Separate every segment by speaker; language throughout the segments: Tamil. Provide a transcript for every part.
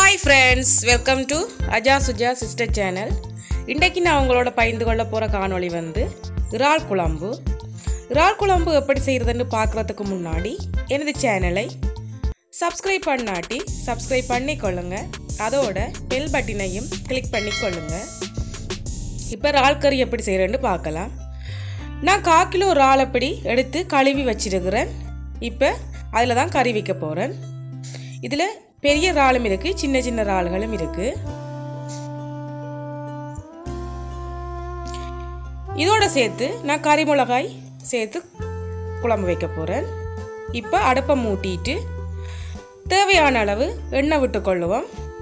Speaker 1: hi friends welcome to Aja Suja sister channel இன்றைக்கு நான் உங்களோட பகிர்ந்து கொள்ள போகிற காணொளி வந்து இறால் குழம்பு இறால் குழம்பு எப்படி செய்கிறதுன்னு பார்க்குறதுக்கு முன்னாடி எனது சேனலை சப்ஸ்கிரைப் பண்ணாட்டி சப்ஸ்கிரைப் பண்ணிக்கொள்ளுங்க அதோட பெல் பட்டினையும் கிளிக் பண்ணிக்கொள்ளுங்க இப்போ இறால் கறி எப்படி செய்கிறேன்னு பார்க்கலாம் நான் கா கிலோ இறால் அப்படி எடுத்து கழுவி வச்சிருக்கிறேன் இப்போ அதில் தான் கறி வைக்க போகிறேன் இதில் பெரிய இறாலும் இருக்குது சின்ன சின்ன இறால்களும் இருக்குது இதோட சேர்த்து நான் கறி மிளகாய் சேர்த்து குழம்பு வைக்க போகிறேன் இப்போ அடுப்பை மூட்டிட்டு தேவையான அளவு எண்ணெய் விட்டு கொள்ளுவோம்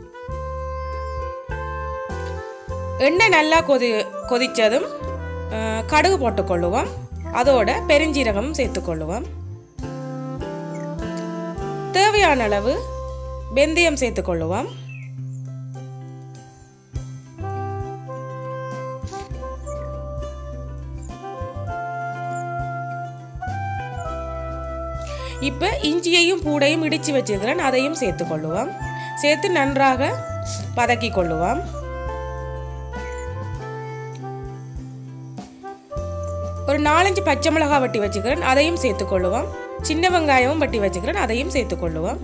Speaker 1: எண்ணெய் நல்லா கொதி கொதித்ததும் அஹ், கடுகு போட்டுக்கொள்ளுவோம் அதோட பெருஞ்சீரகம் சேர்த்துக்கொள்ளுவோம் தேவையான அளவு வெந்தயம் சேர்த்துக்கொள்ளுவோம் இப்போ இஞ்சியையும் பூடையும் இடித்து வச்சிருக்கிறேன் அதையும் சேர்த்துக்கொள்ளுவோம் சேர்த்து நன்றாக வதக்கி கொள்ளுவோம் ஒரு நாலஞ்சு பச்சை மிளகாய் வட்டி வச்சுக்கிறேன் அதையும் சேர்த்துக்கொள்ளுவோம் சின்ன வெங்காயமும் வட்டி வச்சுக்கிறேன் அதையும் சேர்த்துக்கொள்ளுவோம்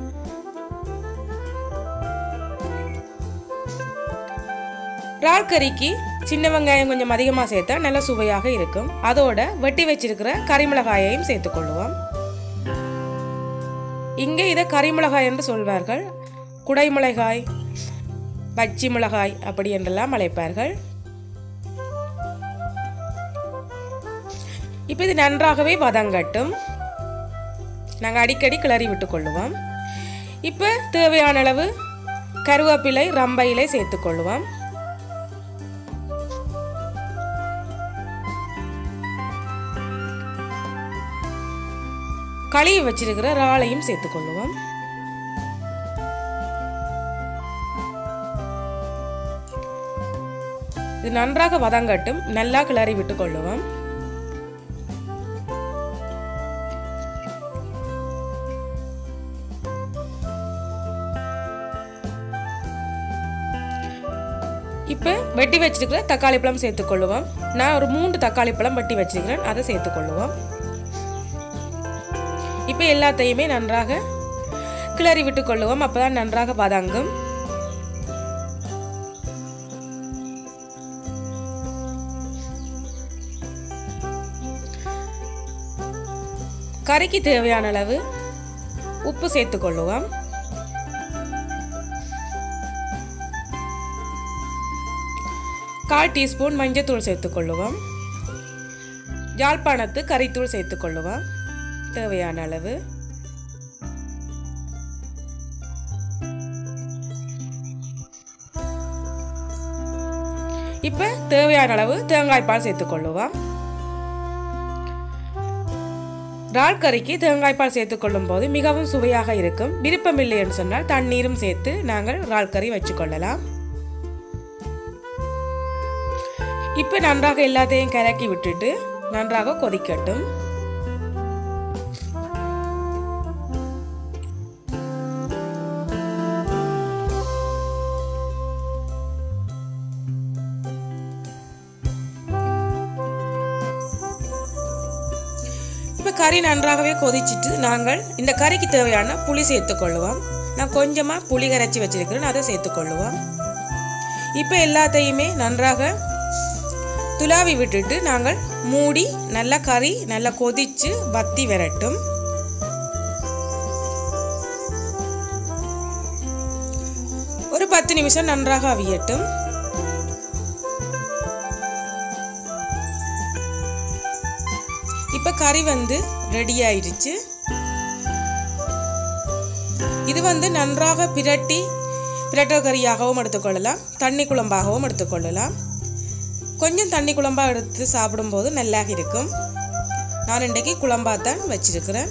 Speaker 1: இறால் கறிக்கு சின்ன வெங்காயம் கொஞ்சம் அதிகமாக சேர்த்தா நல்ல சுவையாக இருக்கும் அதோட வெட்டி வச்சிருக்கிற கறிமிளகாயையும் சேர்த்துக்கொள்ளுவோம் இங்கே இதை கறிமிளகாய் என்று சொல்வார்கள் குடைமிளகாய் பச்சி மிளகாய் அப்படி என்றெல்லாம் அழைப்பார்கள் இப்போ இது நன்றாகவே வதங்கட்டும் நாங்கள் அடிக்கடி கிளறி விட்டு கொள்ளுவோம் இப்போ தேவையான அளவு கருவேப்பிலை ரம்ப இலை சேர்த்துக்கொள்ளுவோம் கழுவி வச்சிருக்கிற இறாலையும் சேர்த்துக்கொள்ளுவோம் இது நன்றாக வதங்கட்டும் நல்லா கிளறி விட்டு கொள்ளுவோம் இப்போ வெட்டி வச்சிருக்கிற தக்காளி பழம் சேர்த்துக்கொள்ளுவோம் நான் ஒரு மூன்று தக்காளி பழம் வெட்டி வச்சிருக்கிறேன் அதை சேர்த்துக்கொள்ளுவோம் இப்போ எல்லாத்தையுமே நன்றாக கிளறி விட்டு கொள்ளுவோம் அப்பதான் நன்றாக வதங்கும் கறிக்கு தேவையான அளவு உப்பு சேர்த்துக்கொள்ளுவோம் கால் டீஸ்பூன் மஞ்சத்தூள் சேர்த்துக்கொள்ளுவோம் யாழ்ப்பாணத்து கறித்தூள் சேர்த்துக்கொள்ளுவோம் தேவையான அளவு இப்போ தேவையான அளவு தேங்காய் பால் சேர்த்துக்கொள்ளுவோம் இறால் கறிக்கு தேங்காய் பால் சேர்த்துக்கொள்ளும் போது மிகவும் சுவையாக இருக்கும் விருப்பமில்லை என்று சொன்னால் தண்ணீரும் சேர்த்து நாங்கள் இறால் கறி வச்சுக்கொள்ளலாம் இப்போ நன்றாக எல்லாத்தையும் கலக்கி விட்டுட்டு நன்றாக கொதிக்கட்டும் இப்போ கறி நன்றாகவே கொதிச்சிட்டு நாங்கள் இந்த கறிக்கு தேவையான புளி சேர்த்துக்கொள்ளுவோம் நான் கொஞ்சமாக புளி கரைச்சி வச்சிருக்கிறேன் அதை சேர்த்துக்கொள்ளுவோம் இப்போ எல்லாத்தையுமே நன்றாக துலாவி விட்டுட்டு நாங்கள் மூடி நல்லா கறி நல்லா கொதிச்சு வத்தி விரட்டும் ஒரு பத்து நிமிஷம் நன்றாக அவியட்டும் இப்போ கறி வந்து ரெடி ஆயிடுச்சு இது வந்து நன்றாக பிரட்டி பிரட்டல் கறியாகவும் எடுத்துக்கொள்ளலாம் தண்ணி குழம்பாகவும் எடுத்துக்கொள்ளலாம் கொஞ்சம் தண்ணி குழம்பா எடுத்து சாப்பிடும்போது நல்லா இருக்கும் நான் இன்றைக்கு குழம்பாத்தான் வச்சிருக்கிறேன்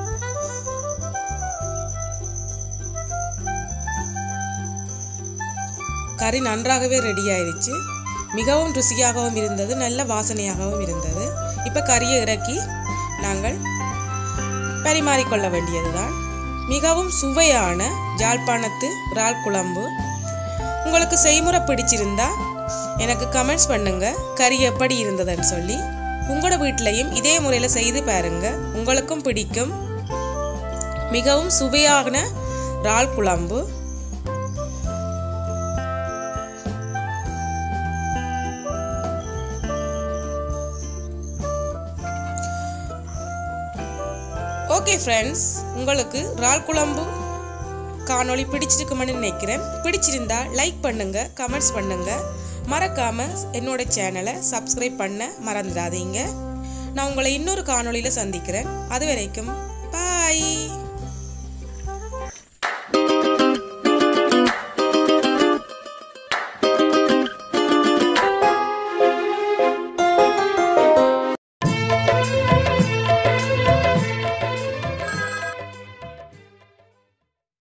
Speaker 1: கறி நன்றாகவே ரெடி ஆயிடுச்சு மிகவும் ருசியாகவும் இருந்தது நல்ல வாசனையாகவும் இருந்தது இப்போ கறியை இறக்கி நாங்கள் பரிமாறிக்கொள்ள வேண்டியதுதான் மிகவும் சுவையான ஜாழ்ப்பாணத்து இறால் குழம்பு உங்களுக்கு செய்முறை பிடிச்சிருந்தா எனக்கு கமெண்ட்ஸ் பண்ணுங்க கறி எப்படி இருந்ததுன்னு சொல்லி உங்களோட வீட்டிலையும் இதே முறையில் செய்து பாருங்க உங்களுக்கும் பிடிக்கும் மிகவும் சுவையான இறால் குழம்பு ஓகே ஃப்ரெண்ட்ஸ் உங்களுக்கு இறால் குழம்பு காணொளி பிடிச்சிருக்குமென்னு நினைக்கிறேன் பிடிச்சிருந்தா லைக் பண்ணுங்க கமெண்ட்ஸ் பண்ணுங்க மறக்காம என்னோட சேனலை சப்ஸ்கிரைப் பண்ண மறந்துடாதீங்க நான் உங்களை இன்னொரு காணொளியில் சந்திக்கிறேன் அது வரைக்கும் பாய்